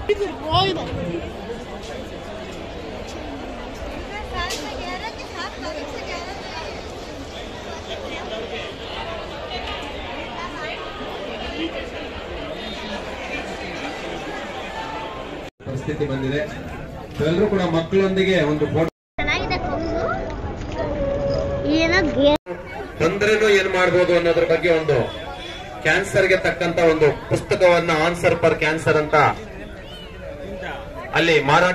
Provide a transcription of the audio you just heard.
ಪರಿಸ್ಥಿತಿ ಬಂದಿದೆ ಎಲ್ಲರೂ ಕೂಡ ಮಕ್ಕಳೊಂದಿಗೆ ಒಂದು ಫೋಟೋ ಚೆನ್ನಾಗಿದೆ ಕೌಸು ಏನೋ ಗೇ ಬಂದ್ರೇನು ಏನ್ ಮಾಡ್ಬೋದು ಅನ್ನೋದ್ರ ಬಗ್ಗೆ ಒಂದು ಕ್ಯಾನ್ಸರ್ಗೆ ತಕ್ಕಂತ ಒಂದು ಪುಸ್ತಕವನ್ನ ಆನ್ಸರ್ ಫಾರ್ ಕ್ಯಾನ್ಸರ್ ಅಂತ ಅಲ್ಲಿ ಮಾರಾಟ